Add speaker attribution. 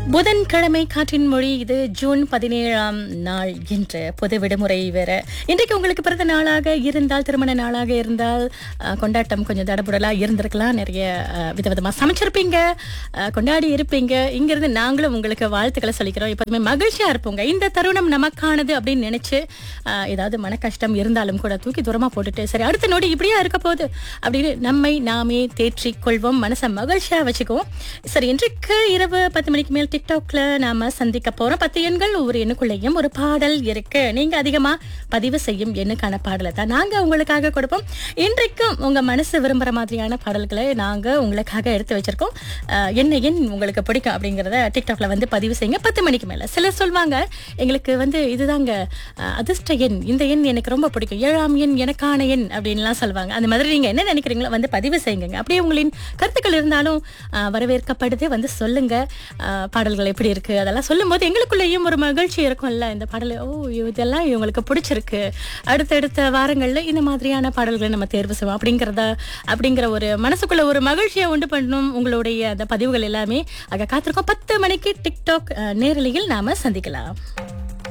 Speaker 1: புதன்கிழமை காற்றின் மொழி இது ஜூன் பதினேழாம் நாள் இன்று பொது விடுமுறை வேற இன்றைக்கு உங்களுக்கு பிறந்த நாளாக இருந்தால் திருமண நாளாக இருந்தால் அஹ், கொண்டாட்டம் கொஞ்சம் தடபுடலா இருந்திருக்கலாம் நிறைய அஹ், விதவிதமா சமைச்சிருப்பீங்க அஹ், கொண்டாடி இருப்பீங்க இங்கிருந்து நாங்களும் உங்களுக்கு வாழ்த்துக்களை சொல்லிக்கிறோம் எப்போதுமே மகிழ்ச்சியா இருப்போங்க இந்த தருணம் நமக்கானது அப்படின்னு நினைச்சு அஹ், ஏதாவது மன கஷ்டம் இருந்தாலும் கூட தூக்கி தூரமா போட்டுட்டு சரி அடுத்த நொடி இப்படியா இருக்க போகுது அப்படின்னு நம்மை நாமே தேற்றிக் கொள்வோம் மனசை மகிழ்ச்சியா வச்சுக்குவோம் சரி இன்றைக்கு இரவு பத்து மணிக்கு மேல் டிக்டாக்ல நாம சந்திக்க போறோம் பத்து எண்கள் ஒவ்வொரு எண்ணுக்குள்ளேயும் ஒரு பாடல் இருக்கு நீங்க அதிகமா பதிவு செய்யும் எண்ணுக்கான பாடலை தான் நாங்க உங்களுக்காக கொடுப்போம் இன்றைக்கும் உங்க மனசு விரும்புற மாதிரியான பாடல்களை நாங்க உங்களுக்காக எடுத்து வச்சிருக்கோம் அஹ், என்ன எண் உங்களுக்கு பிடிக்கும் அப்படிங்கறத டிக்டாக்ல வந்து பதிவு செய்யுங்க பத்து மணிக்கு மேல சிலர் சொல்வாங்க எங்களுக்கு வந்து இதுதாங்க அஹ், அதிர்ஷ்ட எண் இந்த எண் எனக்கு ரொம்ப பிடிக்கும் ஏழாம் எண் எனக்கான எண் அப்படின்லாம் சொல்லுவாங்க அந்த மாதிரி நீங்க என்ன நினைக்கிறீங்களோ வந்து பதிவு செய்யுங்க அப்படியே உங்களின் கருத்துக்கள் இருந்தாலும் அஹ், வரவேற்கப்படுது வந்து சொல்லுங்க அஹ், பாடல்கள் எப்படி இருக்கு அதெல்லாம் சொல்லும்போது எங்களுக்குள்ளேயும் ஒரு மகிழ்ச்சி இருக்கும்ல இந்த பாடல் ஓ இதெல்லாம் இவங்களுக்கு பிடிச்சிருக்கு அடுத்தடுத்த வாரங்கள்ல இந்த மாதிரியான பாடல்களை நம்ம தேர்வு செய்வோம் அப்படிங்கிறத அப்படிங்கிற ஒரு மனசுக்குள்ள ஒரு மகிழ்ச்சியை உண்டு பண்ணணும் உங்களுடைய அந்த பதிவுகள் எல்லாமே ஆக காத்திருக்கோம் பத்து மணிக்கு டிக்டாக் அஹ், நேரலையில் நாம சந்திக்கலாம்